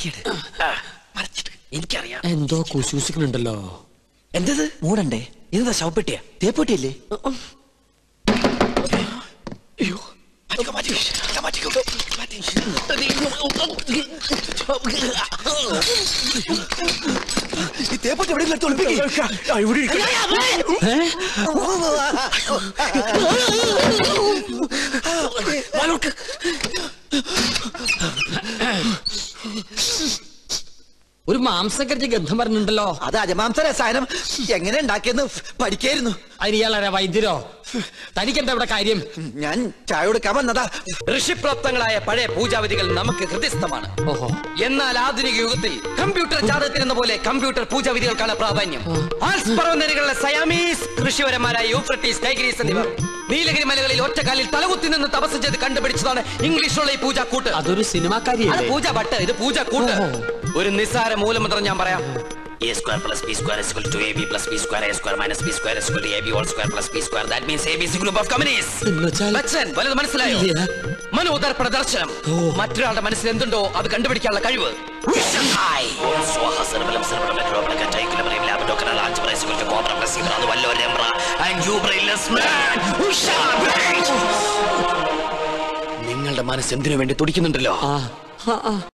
മടക്കിയിട് ആ, മടക്കിയിട്ട് എനിക്കറിയാം എന്തോ കുശൂസിക്കുന്നുണ്ടല്ലോ എന്തത് മൂടണ്ടേ ഇതെന്താ ശവപ്പെട്ടിയാ തേപ്പൊട്ടിയല്ലേ അയ്യോ മാറ്റിക്കോ, മാറ്റിക്കോ, മാറ്റിക്കോ, മാറ്റിക്കോ. ഈ തേപ്പൊട്ടി എവിടെയെങ്കിലും എടുത്ത് ഒളിപ്പിക്ക്. വാലോർക്ക്. ഒരു മാംസക്കരിച്ച് ഗന്ധം പറഞ്ഞിട്ടുണ്ടല്ലോ അത് അജമാംസ രസായനം എങ്ങനെ ഉണ്ടാക്കിയെന്ന് പഠിക്കായിരുന്നു അതിന് ഇയാളാരാ വൈദ്യരോ തനിക്കെന്താ ഇവിടെ കാര്യം ഞാൻ ചായ കൊടുക്കാൻ വന്നതാ ഋഷിപ്രോക്തങ്ങളായ പഴയ പൂജാവിധികൾ നമുക്ക് ഹൃദയസ്ഥമാണ് ഓഹോ എന്നാൽ ആധുനിക യുഗത്തിൽ കമ്പ്യൂട്ടർ ജാതകത്തിൽ എന്ന പോലെ കമ്പ്യൂട്ടർ പൂജാവിധികൾക്കാണ് പ്രാധാന്യം ആൽസ് പർവ്വതനിരകളിലെ സയാമീസ് കൃഷിവരന്മാരായ യൂഫ്രട്ടീസ് ടൈഗ്രീസ് എന്നിവർ നീലഗിരി മലകളിൽ ഒറ്റക്കാലിൽ തലകുത്തി നിന്ന് തപസ് ചെയ്ത് കണ്ടുപിടിച്ചതാണ് ഇംഗ്ലീഷിലുള്ള ഈ പൂജാ കൂട്ട് അതൊരു അത് സിനിമാക്കാരിയല്ലേ പൂജ ഭട്ട് ഇത് പൂജ കൂട്ട് ഓഹോ. ഒരു നിസ്സാര മൂലമന്ത്രം ഞാൻ പറയാം A square plus B square is equal to A B plus B square A square minus B square is equal to A B whole square plus B square that means A B is group of companies എന്നുവെച്ചാൽ ബച്ചൻ വലുത് മനസ്സിലായോ ഇല്ല. മനോദർപ്പണ ദർശനം മറ്റൊരാളുടെ മനസ്സിൽ എന്തുണ്ടോ അത് കണ്ടുപിടിക്കാനുള്ള കഴിവ് ഉഷഹായ്. സ്വാഹ സർവലം സർവലം ലഗ്രോപണ കറ്റൈക്കുലം റീം ലാബ് ഡോക്കറ ലാഞ്ച് പ്രൈസ് കുറിച്ച് കോബ്ര പ്ലസ് ഇബ്ര അത് വല്ലോ രംബ്ര and you brainless man Usha നിങ്ങളുടെ മനസ്സ് എന്തിനു വേണ്ടി തുടിക്കുന്നുണ്ടല്ലോ ആ ആ, ആ